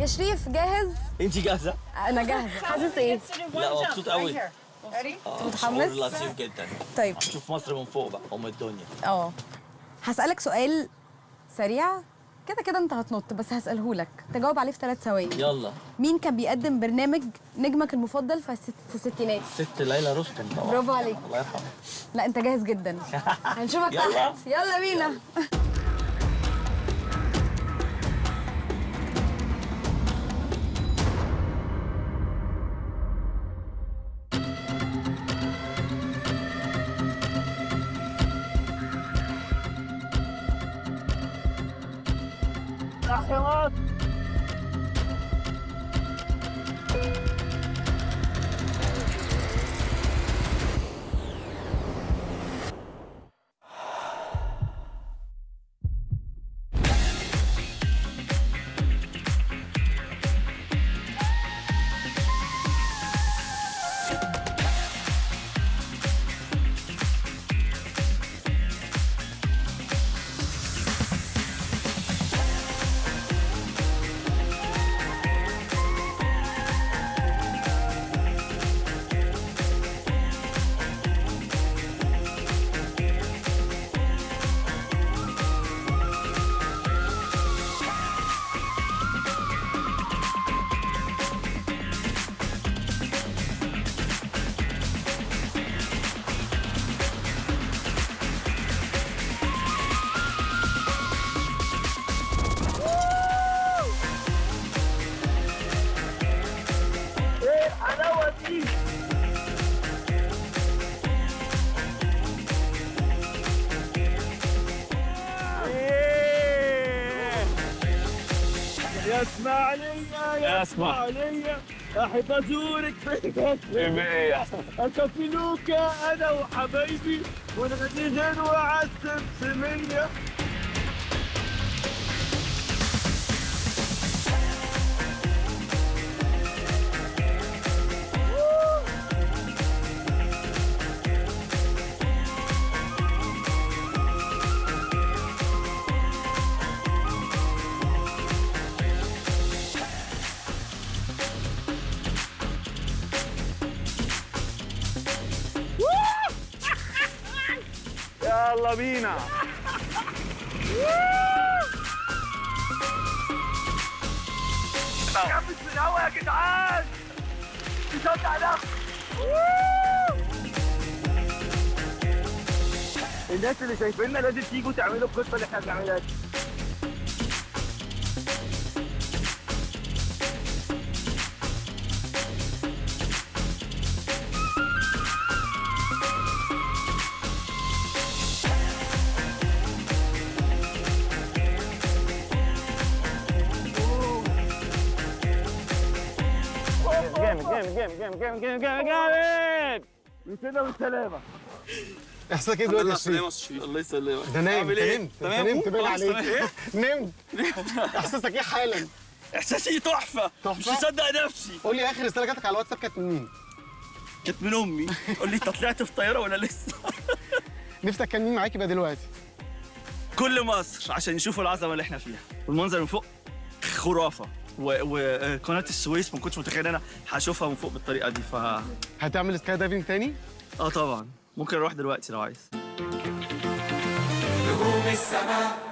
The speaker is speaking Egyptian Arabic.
شريف جاهز انت جاهزه؟ انا جاهزه حاسس ايه لا مبسوط قوي متحمس؟ شعور لطيف جدا طيب هتشوف مصر من فوق بقى ام الدنيا اه هسألك سؤال سريع كده كده انت هتنط بس هسأله لك تجاوب عليه في ثلاث ثواني يلا مين كان بيقدم برنامج نجمك المفضل في الست- في الستينات ست ليلى رستم طبعا برافو عليك. الله يرحمها لا انت جاهز جدا هنشوفك يلا. تحت يلا بينا يا اسماعيلية يا اسماعيلية احب ازورك في اكفلوك انا وحبايبي ونغني وعد سمسمية يلا بينا كمس من الهوا يا جدعان نشجع نفسي الناس اللي شايفيننا لازم تيجوا تعملوا القصه اللي احنا بنعملها دي جامد جامد جامد جامد جامد جامد جامد جامد وكده والسلامة احساسك ايه دلوقتي يا شريف؟ الله يسلمك ده نايم عامل انت ايه؟ نمت انت تمام؟ نمت باين خلاص، عليك تمام. نمت احساسك ايه حالا؟ احساسي تحفه تحفة؟ مش مصدق نفسي قول لي اخر رساله جاتك على الواتساب كانت من مين؟ كانت من امي قول لي انت طلعت في طياره ولا لسه نفسك كان مين معاك يبقى دلوقتي؟ كل مصر عشان يشوفوا العظمه اللي احنا فيها والمنظر من فوق خرافه وقناه السويس ما كنتش متخيل انا هشوفها من فوق بالطريقه دي ف هتعمل سكاي دايفنج تاني؟ اه طبعا ممكن اروح دلوقتي لو عايز نجوم السماء